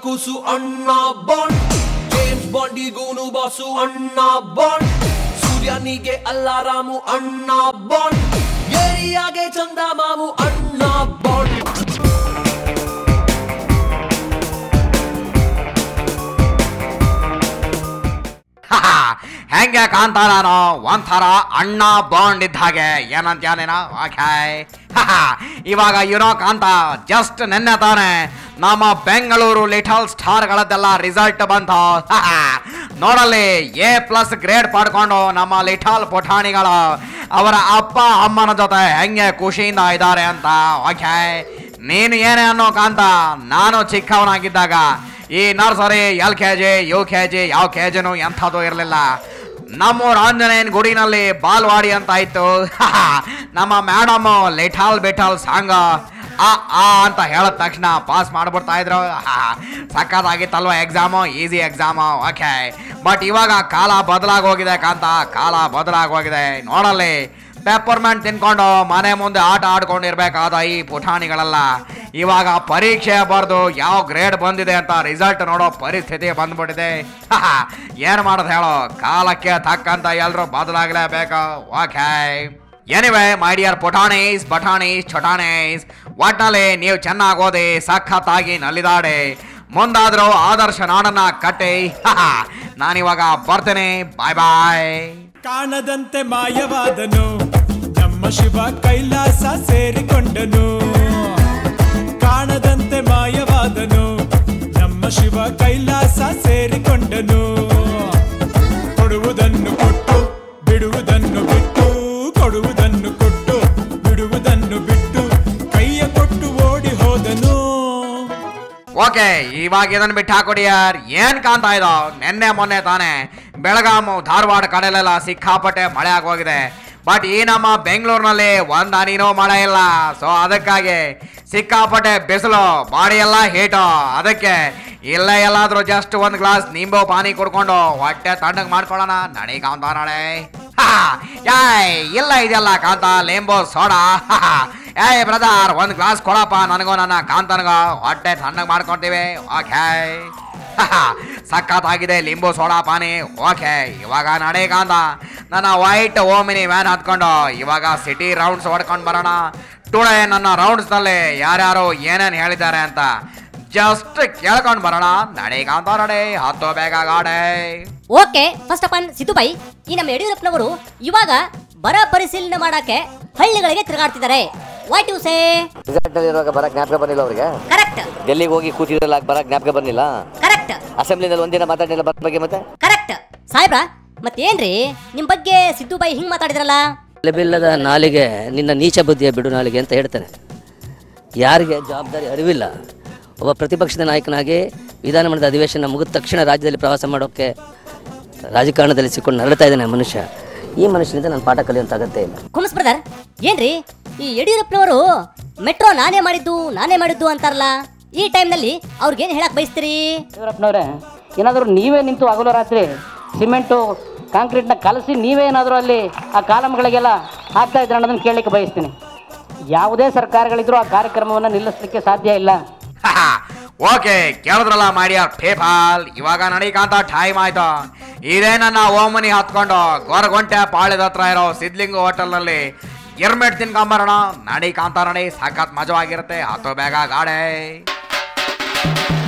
ಕೂಸು ಅಣ್ಣ Bond James ಬಾಂಡಿಗೂನು ಬಾಸು ಅಣ್ಣ ಬಾಂಡ್ ಸೂರ್ಯನಿಗೆ ಅಲ್ಲಾರಾಮು ಅಣ್ಣ ಬಾಂಡ್ ಏರಿಯಾಗೆ ಚಂದ ಮಾಮು ಅಣ್ಣ ಬಾಂಡ್ ಹೆಂಗೆ ಕಾಂತಾರಾನೋ ಒಂಥರ ಅಣ್ಣ ಬಾಂಡ್ ಇದ್ದ ಹಾಗೆ ಏನಂತ್ಯಾನೇನೋ ಓಕೆ ಇವಾಗ ಇರೋ ಕಾಂತ ಜಸ್ಟ್ ನಿನ್ನೆ ತಾನೆ ನಮ್ಮ ಬೆಂಗಳೂರು ಲಿಟಲ್ ಸ್ಟಾರ್ಗಳದ್ದೆಲ್ಲ ರಿಸಲ್ಟ್ ಬಂತು ನೋಡಲ್ಲಿ ಎ ಪ್ಲಸ್ ಗ್ರೇಡ್ ಪಡ್ಕೊಂಡು ನಮ್ಮ ಲಿಟಲ್ ಪುಟಾಣಿಗಳು ಅವರ ಅಪ್ಪ ಅಮ್ಮನ ಜೊತೆ ಹೆಂಗೆ ಖುಷಿಯಿಂದ ಇದ್ದಾರೆ ಅಂತ ಓಕೆ ನೀನು ಏನೇ ಅನ್ನೋ ಕಾಂತ ನಾನು ಚಿಕ್ಕವನಾಗಿದ್ದಾಗ ಈ nursery L K G U K G ಯಾವ ಕೆ ಜಿನೂ ಎಂಥದ್ದು ಇರಲಿಲ್ಲ ನಮ್ಮೂರ ಆಂಜನೇಯನ್ ಗುಡಿನಲ್ಲಿ ಬಾಲ್ವಾಡಿ ಅಂತ ಇತ್ತು ನಮ್ಮ ಮೇಡಮ್ ಲಿಟಾಲ್ ಬಿಟಾಲ್ ಸಾಂಗ್ ಆ ಆ ಅಂತ ಹೇಳಿದ ತಕ್ಷಣ ಪಾಸ್ ಮಾಡ್ಬಿಡ್ತಾ ಇದ್ರು ಸಕ್ಕತ್ತಾಗಿತ್ತಲ್ವ exam easy exam okay but ಇವಾಗ ಕಾಲ ಬದಲಾಗಿ ಹೋಗಿದೆ ಕಾಂತ ಕಾಲ ಬದಲಾಗಿ ಹೋಗಿದೆ ನೋಡಲ್ಲಿ ಪೆಪ್ಪರ್ಮೆಂಟ್ ತಿನ್ಕೊಂಡು ಮನೆ ಮುಂದೆ ಆಟ ಆಡ್ಕೊಂಡಿರ್ಬೇಕಾದ ಈ ಪುಟಾಣಿಗಳೆಲ್ಲ ಇವಾಗ ಪರೀಕ್ಷೆ ಬರೆದು ಯಾವ ಗ್ರೇಡ್ ಬಂದಿದೆ ಅಂತ ರಿಸಲ್ಟ್ ನೋಡೋ ಪರಿಸ್ಥಿತಿ ಬಂದ್ಬಿಟ್ಟಿದೆ ಏನು ಮಾಡೋದು ಹೇಳೋ ಕಾಲಕ್ಕೆ ತಕ್ಕಂತ ಎಲ್ಲರೂ ಬದಲಾಗಲೇಬೇಕು ಓಕೆ ಎನಿವೆ ಮೈ ಡಿಯರ್ ಪುಟಾಣೀಸ್ ಬಟಾಣೀಸ್ ಚೊಟಾಣೀಸ್ ಒಟ್ನಲ್ಲಿ ನೀವು ಚೆನ್ನಾಗಿ ಓದಿ ಸಖತ್ತಾಗಿ ನಲಿದಾಡಿ ಮುಂದಾದ್ರೂ ಆದರ್ಶ ನಾಡನ್ನ ಕಟ್ಟಿ ನಾನಿವಾಗ ಬರ್ತೇನೆ ಬಾಯ್ ಬಾಯ್ ಕಾಣದಂತೆ ಮಾಯವಾದನು ನಮ್ಮ ಶಿವ ಕೈಲಾಸ ಸೇರಿಕೊಂಡನು ಕಾಣದಂತೆ ಮಾಯವಾದನು ನಮ್ಮ ಶಿವ ಕೈಲಾಸ ಸೇರಿಕೊಂಡನು ಕೊಡುವುದನ್ನು ಕೊಟ್ಟು ಬಿಡುವುದನ್ನು ಬಿಟ್ಟು ಕೊಡುವುದನ್ನು ಕೊಟ್ಟು ಬಿಡುವುದನ್ನು ಬಿಟ್ಟು ಕೈಯ ಕೊಟ್ಟು ಓಡಿ ಹೋದನು ಓಕೆ ಇವಾಗ ಇದನ್ನ ಬಿಟ್ಟು ಹಾಕೊಡಿ ಯಾರ್ ಏನ್ ಕಾಣ್ತಾ ಇದೋ ನಿನ್ನೆ ಮೊನ್ನೆ ತಾನೆ ಬೆಳಗಾಮು ಧಾರವಾಡ ಕಡೆಲೆಲ್ಲ ಸಿಕ್ಕಾಪಟ್ಟೆ ಮಳೆ ಆಗೋಗಿದೆ ಬಟ್ ಈ ನಮ್ಮ ಬೆಂಗಳೂರಿನಲ್ಲಿ ಒಂದ್ ಹನಿನೂ ಮಳೆ ಇಲ್ಲ ಸೊ ಅದಕ್ಕಾಗಿ ಸಿಕ್ಕಾಪಟ್ಟೆ ಬಿಸಿಲು ಬಾಡಿ ಎಲ್ಲ ಹೀಟು ಅದಕ್ಕೆ ಇಲ್ಲ ಎಲ್ಲಾದ್ರೂ ಜಸ್ಟ್ ಒಂದ್ ಗ್ಲಾಸ್ ನಿಂಬು ಪಾನಿ ಕುಡ್ಕೊಂಡು ಹೊಟ್ಟೆ ತಣ್ಣಗೆ ಮಾಡ್ಕೊಳ್ಳೋಣ ನಡಿ ಕಾಂತ ನಾಳೆ ಯಾಯ್ ಇಲ್ಲ ಇದೆಲ್ಲ ಕಾಂತ ಲಿಂಬು ಸೋಡಾ ಏಯ್ ಬ್ರದರ್ ಒಂದ್ ಗ್ಲಾಸ್ ಕೊಡಪ್ಪ ನನಗೋ ನನ್ನ ಕಾಂತನಿಗೋ ಹೊಟ್ಟೆ ತಣ್ಣಗೆ ಮಾಡ್ಕೊಂತೀವಿ ಓಕೆ ಸಖತ್ತಾಗಿದೆ ಲಿಂಬು ಸೋಡಾ ಪಾನಿ ಓಕೆ ಇವಾಗ ನಡೆ ಕಾಂತ ನನ್ನ ವೈಟ್ ಓಮಿನಿ ವ್ಯಾನ್ ಹತ್ಕೊಂಡು ಇವಾಗ ಸಿಟಿ ರೌಂಡ್ಸ್ ಹೊಡ್ಕೊಂಡು ಬರೋಣ ಟುಡೇ ನನ್ನ ರೌಂಡ್ಸ್ನಲ್ಲಿ ಯಾರ್ಯಾರು ಏನೇನು ಹೇಳಿದ್ದಾರೆ ಅಂತ ಜಸ್ಟ್ ಕೇಳ್ಕೊಂಡು ಬರೋಣ ನಡೆ ಕಾಂತ ನಡೆ ಹತ್ತು ಬೇಗ ಗಾಡೆ ಓಕೆ ಫಸ್ಟ್ ಆಫ್ ಆಲ್ ಸಿದ್ದುಬಾಯಿ ಈ ನಮ್ಮ ಯಡಿಯೂರಪ್ಪನವರು ಇವಾಗ ಬರ ಪರಿಶೀಲನೆ ಮಾಡಕ್ಕೆ ಹಳ್ಳಿಗಳಿಗೆ ತಿರುಗಾಡ್ತಿದ್ದಾರೆ ವಾಟ್ ಯು ಸೇ ರಿಸಲ್ಟ್ ಇರುವಾಗ ಬರಕ್ ಜ್ಞಾಪಕ ಬಂದಿಲ್ಲ ಅವ್ರಿಗೆ ಕರೆಕ್ಟ್ ಡೆಲ್ಲಿಗೆ ಹೋಗಿ ಕೂತಿದ್ರಲ್ಲ ಬರಕ್ ಜ್ಞಾಪಕ ಬಂದಿಲ್ಲ ಕರೆಕ್ಟ್ ಅಸೆಂಬ್ಲಿನಲ್ಲಿ ಒಂದಿನ ಮಾತಾಡಿಲ್ಲ ಬರ ಬಗ್ಗೆ ಮತ್ತೆ ಕರೆಕ್ಟ್ ಸಾಹೇಬ್ರ ಮತ್ತೇನ್ರಿ ನಿಮ್ ಬಗ್ಗೆ ಸಿದ್ದುಬಾಯಿ ಹಿಂಗ್ ಮಾತಾಡಿದ್ರಲ್ಲ ಬೆಲ್ಲದ ನಾಲಿಗೆ ನಿನ್ನ ನೀಚ ಬುದ್ಧಿಯ ಬಿಡು ನಾಲಿಗೆ ಅಂತ ಹೇಳ್ತಾನೆ ಯಾರಿಗೆ ಜವಾಬ್ದಾರಿ ಅರಿವಿಲ್ಲ ಒಬ್ಬ ಪ್ರತಿಪಕ್ಷದ ನಾಯಕನಾಗಿ ವಿಧಾನಮಂಡಲದ ಅಧಿವೇಶನ ಮುಗಿದ ತಕ್ಷಣ ರಾಜ್ಯದಲ್ಲಿ ಪ್ರವಾಸ ಮಾಡೋಕ್ಕೆ ರಾಜಕಾರಣದಲ್ಲಿ ಸಿಕ್ಕೊಂಡು ನರಳ್ತಾ ಇದ್ದಾನೆ ಆ ಮನುಷ್ಯ ಈ ಮನುಷ್ಯನಿಂದ ನಾನು ಪಾಠ ಕಲಿಯುವಂಥ ಅಗತ್ಯ ಇಲ್ಲ ಕುಮಸ್ ಬ್ರದರ್ ಏನ್ರಿ ಈ ಯಡಿಯೂರಪ್ಪನವರು ಮೆಟ್ರೋ ನಾನೇ ಮಾಡಿದ್ದು ನಾನೇ ಮಾಡಿದ್ದು ಅಂತಾರಲ್ಲ ಈ ಟೈಮ್ನಲ್ಲಿ ಅವ್ರಿಗೇನ್ ಹೇಳಕ್ ಬಯಸ್ತೀರಿ ಯಡಿಯೂರಪ್ಪನವ್ರೆ ಏನಾದರೂ ನೀವೇ ನಿಂತು ಹಗಲು ರಾತ್ರಿ ಸಿಮೆಂಟು ಕಾಂಕ್ರೀಟ್ನ ಕಲಸಿ ನೀವೇ ಏನಾದರೂ ಅಲ್ಲಿ ಆ ಕಾಲಮ್ಗಳಿಗೆಲ್ಲ ಹಾಕ್ತಾ ಇದ್ರೆ ಅನ್ನೋದನ್ನು ಕೇಳಲಿಕ್ಕೆ ಬಯಸ್ತೀನಿ ಯಾವುದೇ ಸರ್ಕಾರಗಳಿದ್ರೂ ಆ ಕಾರ್ಯಕ್ರಮವನ್ನು ನಿಲ್ಲಿಸಲಿಕ್ಕೆ ಸಾಧ್ಯ ಇಲ್ಲ ಓಕೆ ಕೇಳಿದ್ರಲ್ಲ ಮಾಡ್ಯಾರ ಪೇಪಾಲ್ ಇವಾಗ ನಡಿಕಾಂತ ಟೈಮ್ ಆಯ್ತು ಇದೇ ನನ್ನ ಓಮನಿ ಹತ್ಕೊಂಡು ಗೊರಗೊಂಟೆ ಪಾಳ್ಯದ ಹತ್ರ ಇರೋ ಸಿದ್ಲಿಂಗು ಹೋಟೆಲ್ನಲ್ಲಿ ಗಿರ್ಮೆಟ್ ತಿನ್ಕೊಂಬರೋಣ ನಡಿ ಕಾಂತ ನಡಿ ಸಖತ್ ಮಜವಾಗಿರುತ್ತೆ ಹತ್ತು ಬೇಗ ಗಾಡೆ